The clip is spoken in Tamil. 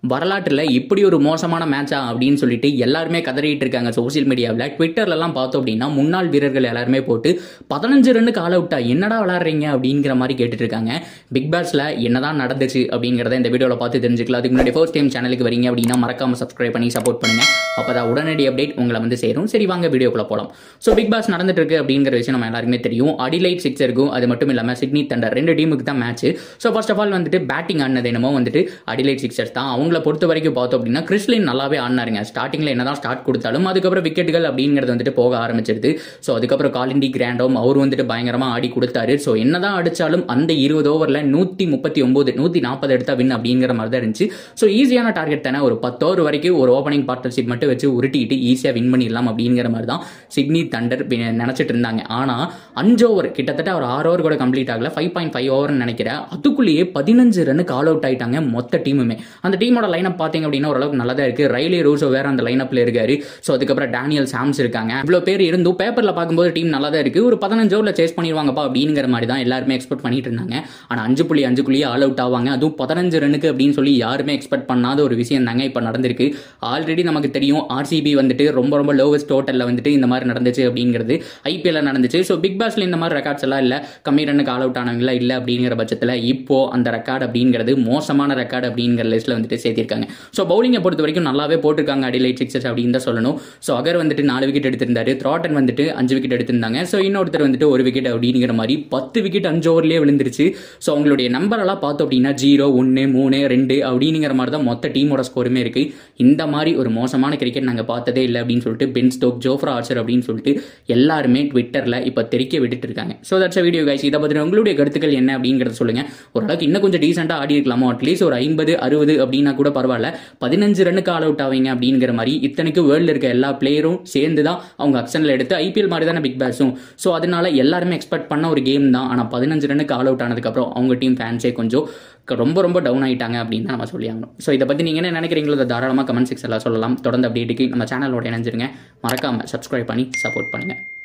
வரலாற்றில் இப்படி ஒரு மோசமான மேட்சா அப்படின்னு சொல்லிட்டு எல்லாருமே கதறிட்டு இருக்காங்க சோசியல் மீடியாவில் ட்விட்டர்லலாம் பார்த்தோம் அப்படின்னா முன்னாள் வீரர்கள் எல்லாருமே போட்டு பதினஞ்சு ரன்னுக்கு ஆல் அவுட்டா என்னடா விளாட்றீங்க அப்படிங்கிற மாதிரி கேட்டுட்டு இருக்காங்க பிக் பாஸ்ல என்னதான் நடந்துச்சு அப்படிங்கிறத இந்த வீடியோவில் பார்த்து தெரிஞ்சுக்கலாம் அதுக்கு முன்னாடி ஃபர்ஸ்ட் டைம் சேனலுக்கு வரீங்க அப்படின்னா மறக்காம சப்ஸ்கிரைப் பண்ணி சப்போர்ட் பண்ணுங்க அப்பதான் உடனடி அப்டேட் உங்களை வந்து சேரும் சரி வாங்க வீடியோக்குள்ள போகலாம் ஸோ பிக் பாஸ் நடந்துட்டு இருக்கு அப்படிங்கிற விஷயம் நம்ம எல்லாருக்குமே தெரியும் அடிலைட் சிக்ஸருக்கும் அது மட்டும் இல்லாமல் சிட்னி தண்டர் ரெண்டு டீமுக்கு தான் match so first of all வந்துட்டு பேட்டிங் ஆனது என்னமோ வந்துட்டு அடிலைட் சிக்ஸர்ஸ் தான் அவங்கள பொறுத்த வரைக்கும் பார்த்தோம் அப்படின்னா கிறிஸ்லின் நல்லாவே ஆடினாருங்க ஸ்டார்டிங்கில் என்னதான் ஸ்டார்ட் கொடுத்தாலும் அதுக்கப்புறம் விக்கெட்டுகள் அப்படிங்கிறது வந்துட்டு போக ஆரம்பிச்சிருது ஸோ அதுக்கப்புறம் காலிண்டி கிராண்டோம் அவர் வந்துட்டு பயங்கரமாக ஆடி கொடுத்தாரு ஸோ என்னதான் அடிச்சாலும் அந்த இருபது ஓவரில் நூற்றி முப்பத்தி ஒம்பது நூற்றி நாற்பது எடுத்தா வின் அப்படிங்கிற மாதிரி தான் இருந்துச்சு ஸோ ஈஸியான டார்கெட் தானே ஒரு பத்து ஓவர் வரைக்கும் ஒரு ஓப்பனிங் பார்ட்னர்ஷிப் மட்டும் வச்சு உருட்டிட்டு ஈஸியாக வின் பண்ணிடலாம் அப்படிங்கிற மாதிரி தான் சிட்னி தண்டர் நினச்சிட்டு இருந்தாங்க ஆனால் அஞ்சு ஓவர் கிட்டத்தட்ட ஒரு ஆறு ஓவர் கூட கம்ப்ளீட் ஆகல ஃபைவ் பாயிண்ட் ஃபைவ் ஓவர்னு நினைக்கிறேன் அதுக்குள்ளேயே பதினஞ்சு ரனுக்கு ஆல் அவுட் ஆயிட்டாங்க மொத்த டீமுமே அந்த டீமோட லைனப் பார்த்தீங்க அப்படின்னா ஓரளவுக்கு நல்லா தான் இருக்கு ரைலி ரூசோ வேற அந்த லைனப்ல இருக்காரு ஸோ அதுக்கப்புறம் டேனியல் சாம்ஸ் இருக்காங்க இவ்வளோ பேர் இருந்தும் பேப்பரில் பார்க்கும்போது டீம் நல்லா தான் இருக்கு ஒரு பதினஞ்சு ஓவரில் சேஸ் பண்ணிடுவாங்கப்பா அப்படிங்கிற மாதிரி தான் எல்லாருமே எக்ஸ்பெக்ட் பண்ணிட்டு இருந்தாங்க ஆனால் அஞ்சு புள்ளி அஞ்சுக்குள்ளேயே ஆல் அவுட் ஆவாங்க அதுவும் பதினஞ்சு ரனுக்கு அப்படின்னு சொல்லி யாருமே எக்ஸ்பெக்ட் பண்ணாத ஒரு விஷயம் தாங்க இப்போ நடந்திருக்கு ஆல்ரெடி நமக்கு தெரியும் ஆர்சிபி வந்துட்டு ரொம்ப ரொம்ப லோவஸ்ட் டோட்டலில் வந்துட்டு இந்த மாதிரி நடந்துச்சு அப்படிங்கிறது ஐபிஎல்ல நடந்துச்சு ஸோ பிக் பாஸ்ல இந்த மாதிரி ரெக்கார்ட்ஸ் எல்லாம் இல்லை கம்மி ரன்னுக்கு ஆல் அவுட் ஆனவங்களா இல்லை அப்படிங்கிற பட்சத்தில் இப்போ அந்த ரெக்கார்டு அப்படிங்கிறது மோசமான ரெக்கார்டு அப்படிங்கிற லிஸ்ட்டில் வந்துட்டு சேர்த்திருக்காங்க ஸோ பவுலிங்கை பொறுத்த வரைக்கும் நல்லாவே போட்டிருக்காங்க அடிலைட் சிக்ஸஸ் அப்படின்னு தான் சொல்லணும் ஸோ அகர் வந்துட்டு நாலு விக்கெட் எடுத்திருந்தாரு த்ராட்டன் வந்துட்டு அஞ்சு விக்கெட் எடுத்திருந்தாங்க ஸோ இன்னொருத்தர் வந்துட்டு ஒரு விக்கெட் அப்படிங்கிற மாதிரி பத்து விக்கெட் அஞ்சு ஓவர்லேயே விழுந்துருச்சு ஸோ அவங்களுடைய நம்பர் எல்லாம் பார்த்தோம் அப்படின்னா ஜீரோ ஒன்று மூணு ரெண்டு அப்படிங்கிற மாதிரி தான் மொத்த டீமோட ஸ்கோருமே இருக்கு இந்த மாதிரி ஒரு மோசமான கிரிக்கெட் நாங்கள் பார்த்ததே இல்லை அப்படின்னு சொல்லிட்டு பென் ஸ்டோக் ஜோஃப்ரா ஆர்ச்சர் அப்படின்னு சொல்லிட்டு எல்லாருமே ட்விட்டரில் இப்போ தெரிக்க விட்டுட்டு இருக்காங்க ஸோ தட்ஸ் வீடியோ கைஸ் இதை பற்றி உங்களுடைய கருத்துக்கள் என்ன அப்படிங்கிறத சொல்லுங்க ஓரளவுக்கு இன்னும் கொஞ்சம் டீசெண்டாக ஆடி இருக்கலாமோ அட்லீஸ்ட் ஒரு ஐம்பது அறுபது அப்படின்னா கூட பரவாயில்ல பதினஞ்சு ரன்னுக்கு ஆல் அவுட் ஆவீங்க அப்படிங்கிற மாதிரி இத்தனைக்கு வேர்ல்டு இருக்க எல்லா பிளேயரும் சேர்ந்து தான் அவங்க அக்ஷனில் எடுத்து ஐபிஎல் மாதிரி தானே பிக் பாஸும் ஸோ அதனால எல்லாருமே எக்ஸ்பெக்ட் பண்ண ஒரு கேம் தான் ஆனால் பதினஞ்சு ரன்னுக்கு ஆல் அவுட் ஆனதுக்கப்புறம் அவங்க டீம் ஃபேன்ஸே கொஞ்சம் ரொம்ப ரொம்ப டவுன் ஆயிட்டாங்க அப்படின்னு தான் நம்ம சொல்லி ஆகணும் ஸோ இதை பற்றி நீங்கள் என்ன நினைக்கிறீங்களோ அதை தாராளமாக கமெண்ட் செக்ஷனில் சொல்லலாம் தொடர்ந்து அப்டேட்டுக்கு நம்ம சேனலோட இணைஞ்சிருங்க மறக்காமல் சப்ஸ்கிரைப் பண்ணி சப்போர்ட் பண்ணுங்கள்